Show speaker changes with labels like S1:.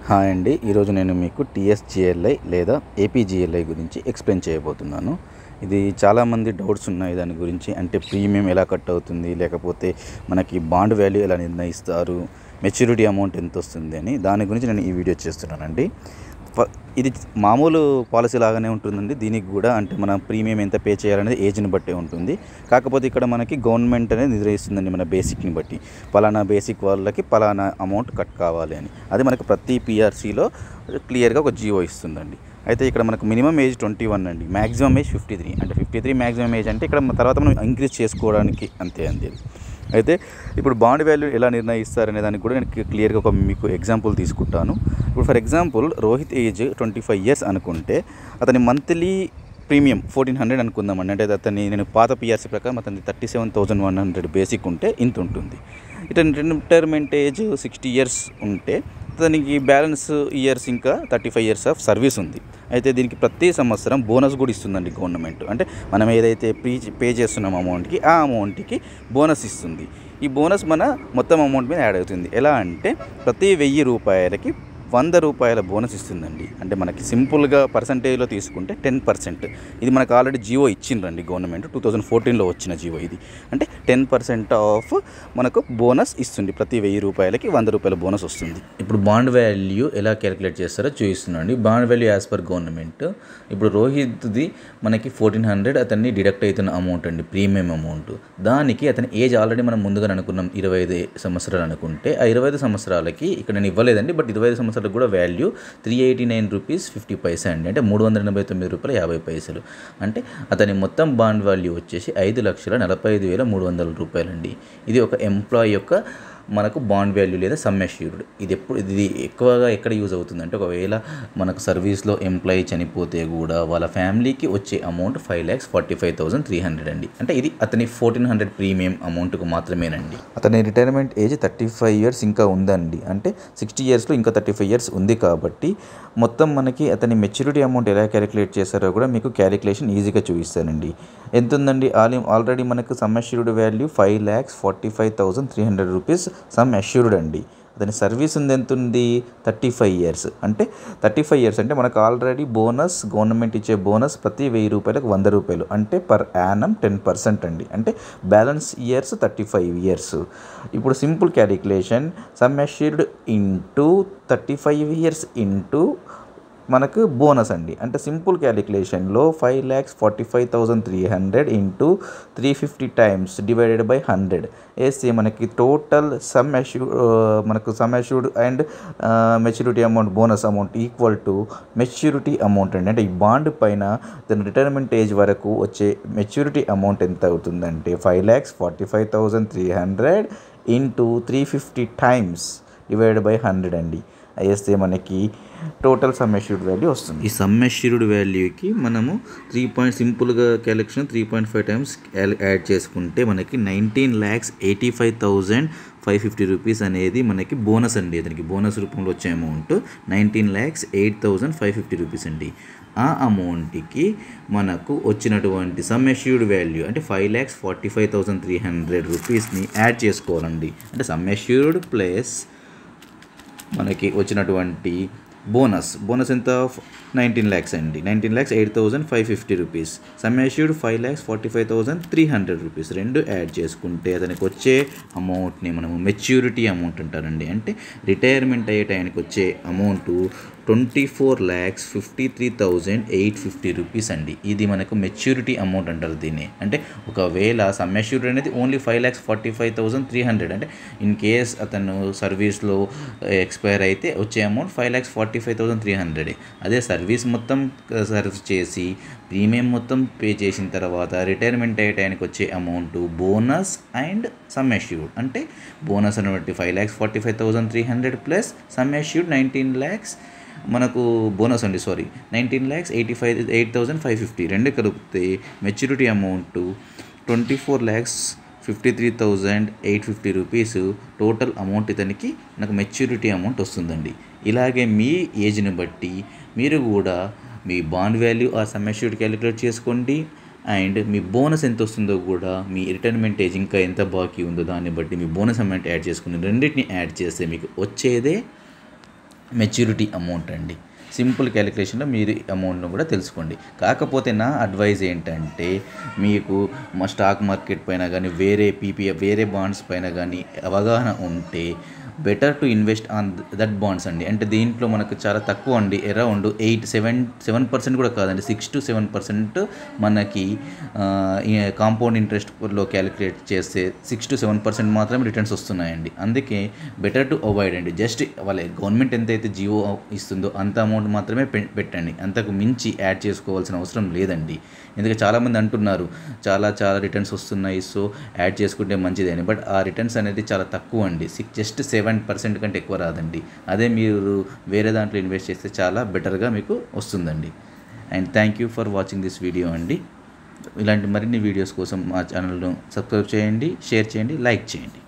S1: hi అండి ఈరోజు నేను మీకు టీఎస్జిఎల్ఐ లేదా ఏపీజిఎల్ఐ గురించి ఎక్స్ప్లెయిన్ చేయబోతున్నాను ఇది చాలామంది డౌట్స్ ఉన్నాయి దాని గురించి అంటే ప్రీమియం ఎలా కట్ అవుతుంది లేకపోతే మనకి బాండ్ వాల్యూ ఎలా నిర్ణయిస్తారు మెచ్యూరిటీ అమౌంట్ ఎంత వస్తుంది అని దాని గురించి నేను ఈ వీడియో చేస్తున్నానండి ఫ- ఇది మామూలు పాలసీ లాగానే ఉంటుందండి దీనికి కూడా అంటే మన ప్రీమియం ఎంత పే చేయాలనేది ఏజ్ని బట్టే ఉంటుంది కాకపోతే ఇక్కడ మనకి గవర్నమెంట్ అనేది నిర్ణయిస్తుందండి మన బేసిక్ని బట్టి పలానా బేసిక్ వాళ్ళకి పలానా అమౌంట్ కట్ కావాలి అని అది మనకు ప్రతి పిఆర్సీలో క్లియర్గా ఒక జియో ఇస్తుందండి అయితే ఇక్కడ మనకు మినిమం ఏజ్ ట్వంటీ వన్ అండి మ్యాక్సిమం ఏజ్ ఫిఫ్టీ త్రీ అంటే ఫిఫ్టీ త్రీ మ్యాక్సిమం ఏజ్ అంటే ఇక్కడ మన తర్వాత మనం ఇంక్రీజ్ చేసుకోవడానికి అంతే అంతే అయితే ఇప్పుడు బాండ్ వాల్యూ ఎలా నిర్ణయిస్తారనే దానికి కూడా నేను క్లియర్గా ఒక మీకు ఎగ్జాంపుల్ తీసుకుంటాను ఇప్పుడు for example Rohit age twenty five years అనుకుంటే అతని మంత్లీ ప్రీమియం ఫోర్టీన్ హండ్రెడ్ అనుకుందామండి అంటే అతని నేను పాత పిఆర్సీ ప్రకారం అతని thirty seven thousand one hundred basic ఉంటే ఇంత ఉంటుంది ఇతని రిటైర్మెంట్ ఏజ్ సిక్స్టీ ఇయర్స్ ఉంటే అతనికి బ్యాలెన్స్ ఇయర్స్ ఇంకా thirty five years of service ఉంది అయితే దీనికి ప్రతి సంవత్సరం బోనస్ కూడా ఇస్తుందండి గవర్నమెంట్ అంటే మనం ఏదైతే పే పే చేస్తున్నాం అమౌంట్కి ఆ అమౌంట్కి బోనస్ ఇస్తుంది ఈ బోనస్ మన మొత్తం అమౌంట్ మీద యాడ్ అవుతుంది ఎలా అంటే ప్రతి వెయ్యి రూపాయలకి వంద రూపాయల బోనస్ ఇస్తుందండి అంటే మనకి సింపుల్గా పర్సంటేజ్లో తీసుకుంటే టెన్ పర్సెంట్ ఇది మనకు ఆల్రెడీ జియో ఇచ్చిండ్రండి గవర్నమెంట్ టూ థౌజండ్ ఫోర్టీన్లో వచ్చిన జియో ఇది అంటే టెన్ పర్సెంట్ ఆఫ్ మనకు బోనస్ ఇస్తుంది ప్రతి వెయ్యి రూపాయలకి వంద రూపాయల బోనస్ వస్తుంది ఇప్పుడు బాండ్ వాల్యూ ఎలా క్యాలిక్యులేట్ చేస్తారో చూపిస్తున్నాండి bond value as per government ఇప్పుడు రోహిత్ది మనకి ఫోర్టీన్ హండ్రెడ్ అతన్ని డిడక్ట్ అవుతున్న అమౌంట్ అండి ప్రీమియం అమౌంట్ దానికి అతని ఏజ్ ఆల్రెడీ మనం ముందుగా అనుకున్నాం ఇరవై ఐదు సంవత్సరాలు అనుకుంటే ఆ ఇరవై ఐదు సంవత్సరాలకి ఇక్కడ నేను ఇవ్వలేదండి బట్ ఇరవై ఐదు సంవత్సరాలకు కూడా value three eighty nine rupees fifty paisa అండి అంటే మూడు వందల ఎనభై తొమ్మిది రూపాయల యాభై పైసలు అంటే అతని మొత్తం బాండ్ వాల్యూ వచ్చేసి ఐదు లక్షల నలభై ఐదు వేల మూడు వందల రూపాయలండి ఇది ఒక ఎంప్లాయీ యొక్క మనకు బాండ్ వాల్యూ లేదా సమ్మెష్యూర్డ్ ఇది ఎప్పుడు ఇది ఎక్కువగా ఎక్కడ యూజ్ అవుతుంది అంటే ఒకవేళ మనకు సర్వీస్లో ఎంప్లాయీ చనిపోతే కూడా వాళ్ళ ఫ్యామిలీకి వచ్చే amount five lakhs forty five thousand three hundred అండి అంటే ఇది అతని ఫోర్టీన్ హండ్రెడ్ ప్రీమియం అమౌంట్కు మాత్రమేనండి అతని retirement age thirty five years ఇంకా ఉందండి అంటే సిక్స్టీ ఇయర్స్లో ఇంకా థర్టీ ఫైవ్ ఇయర్స్ ఉంది కాబట్టి మొత్తం మనకి అతని మెచ్యూరిటీ అమౌంట్ ఎలా క్యాలిక్యులేట్ చేస్తారో కూడా మీకు క్యాలిక్యులేషన్ ఈజీగా చూపిస్తానండి ఎంత ఉందండి ఆల్ ఆల్రెడీ మనకు sum assured value five lakhs forty five thousand three hundred rupees sum assured అండి అతని సర్వీస్ ఉంది ఎంత ఉంది థర్టీ ఫైవ్ ఇయర్స్ అంటే థర్టీ ఫైవ్ ఇయర్స్ అంటే మనకు ఆల్రెడీ బోనస్ గవర్నమెంట్ ఇచ్చే బోనస్ ప్రతి వెయ్యి రూపాయలకు వంద రూపాయలు అంటే పర్ యానం టెన్ పర్సెంట్ అండి అంటే balance years thirty five years ఇప్పుడు simple calculation sum assured into thirty five years into మనకు బోనస్ అండి అంటే సింపుల్ క్యాలిక్యులేషన్లో five lakhs forty five thousand three hundred into three fifty times divided by hundred వేస్తే మనకి total sum అష్యూ మనకు sum assured and maturity amount bonus amount equal to maturity amount అండి అంటే ఈ బాండ్ పైన దాని రిటైర్మెంట్ ఏజ్ వరకు వచ్చే మెచ్యూరిటీ అమౌంట్ ఎంత అవుతుందంటే five lakhs forty five thousand three hundred into three fifty times divide by hundred అండి వేస్తే మనకి టోటల్ సమ్మెష్యూర్డ్ వాల్యూ వస్తుంది ఈ సమ్మెష్యూర్డ్ వాల్యూకి మనము త్రీ పాయింట్ సింపుల్గా calculation three point five times add చేసుకుంటే మనకి nineteen lakhs eighty five thousand five fifty rupees అనేది మనకి బోనస్ అండి అతనికి బోనస్ రూపంలో వచ్చే amount nineteen lakhs eight thousand five fifty rupees అండి ఆ అమౌంట్కి మనకు వచ్చినటువంటి సమ్ అష్యూర్డ్ వాల్యూ అంటే five lakhs forty five thousand three hundred రూపీస్ని యాడ్ చేసుకోవాలండి అంటే సమ్ అష్యూర్డ్ ప్లస్ మనకి వచ్చినటువంటి బోనస్ బోనస్ ఎంత నైన్టీన్ ల్యాక్స్ అండి nineteen lakhs eight thousand five fifty rupees sum assured five lakhs forty five thousand three hundred rupees రెండు add చేసుకుంటే అతనికి వచ్చే అమౌంట్ని మనము మెచ్యూరిటీ అమౌంట్ అంటారండి అంటే రిటైర్మెంట్ అయ్యే టైంకి వచ్చే amount twenty four lakhs fifty three thousand eight fifty rupees అండి ఇది మనకు మెచ్యూరిటీ అమౌంట్ అంటారు దీన్ని అంటే ఒకవేళ సమ్ అష్యూర్డ్ అనేది only five lakhs forty five thousand three hundred అంటే ఇన్ కేస్ అతను సర్వీస్లో ఎక్స్పైర్ అయితే వచ్చే amount five lakhs forty five thousand three hundred అదే సర్వీస్ మొత్తం సర్వ్ చేసి ప్రీమియం మొత్తం పే చేసిన తర్వాత రిటైర్మెంట్ అయ్యే టైంకి వచ్చే amount bonus and sum assured అంటే బోనస్ అనేటువంటి five lakhs forty five thousand three hundred plus sum assured nineteen lakhs మనకు బోనస్ అండి sorry nineteen lakhs eighty five eight thousand five fifty రెండు కలిపితే maturity amount twenty four lakhs fifty three thousand eight fifty rupees total amount ఇతనికి నాకు maturity amount వస్తుందండి ఇలాగే మీ ఏజ్ని బట్టి మీరు కూడా మీ బాండ్ వాల్యూ ఆ సమ్మెష్యూడ్ క్యాలిక్యులేట్ చేసుకోండి అండ్ మీ బోనస్ ఎంత వస్తుందో కూడా మీ రిటైర్మెంట్ ఏజ్ ఇంకా ఎంత బాకీ ఉందో దాన్ని బట్టి మీ బోనస్ అమౌంట్ యాడ్ చేసుకుని రెండింటిని యాడ్ చేస్తే మీకు వచ్చేదే మెచ్యూరిటీ అమౌంట్ అండి సింపుల్ క్యాలిక్యులేషన్లో మీరు అమౌంట్ను కూడా తెలుసుకోండి కాకపోతే నా అడ్వైజ్ ఏంటంటే మీకు మా స్టాక్ మార్కెట్ పైన కానీ వేరే పీపీఎఫ్ వేరే బాండ్స్ పైన కానీ అవగాహన ఉంటే better to invest on that bonds అండి అంటే దీంట్లో మనకు చాలా తక్కువ అండి around eight seven seven percent కూడా కాదండి సిక్స్ టు సెవెన్ పర్సెంట్ మనకి కాంపౌండ్ ఇంట్రెస్ట్లో క్యాలిక్యులేట్ చేస్తే సిక్స్ టు సెవెన్ పర్సెంట్ మాత్రమే రిటర్న్స్ వస్తున్నాయండి అందుకే బెటర్ టు అవాయిడ్ అండి జస్ట్ వాళ్ళ గవర్నమెంట్ ఎంతైతే జియో ఇస్తుందో అంత అమౌంట్ మాత్రమే పె- పెట్టండి అంతకు మించి యాడ్ చేసుకోవాల్సిన అవసరం లేదండి ఎందుకంటే చాలామంది అంటున్నారు చాలా చాలా రిటర్న్స్ వస్తున్నాయి సో యాడ్ చేసుకుంటే మంచిది అని బట్ ఆ రిటర్న్స్ అనేది చాలా తక్కువ అండి సిక్స్ జస్ట్ సెవెన్ పర్సెంట్ కంటే ఎక్కువ రాదండి అదే మీరు వేరే దాంట్లో ఇన్వెస్ట్ చేస్తే చాలా బెటర్గా మీకు వస్తుందండి and thank you for watching this video అండి ఇలాంటి మరిన్ని వీడియోస్ కోసం మా ఛానల్ను సబ్స్క్రైబ్ చేయండి షేర్ చేయండి లైక్ చేయండి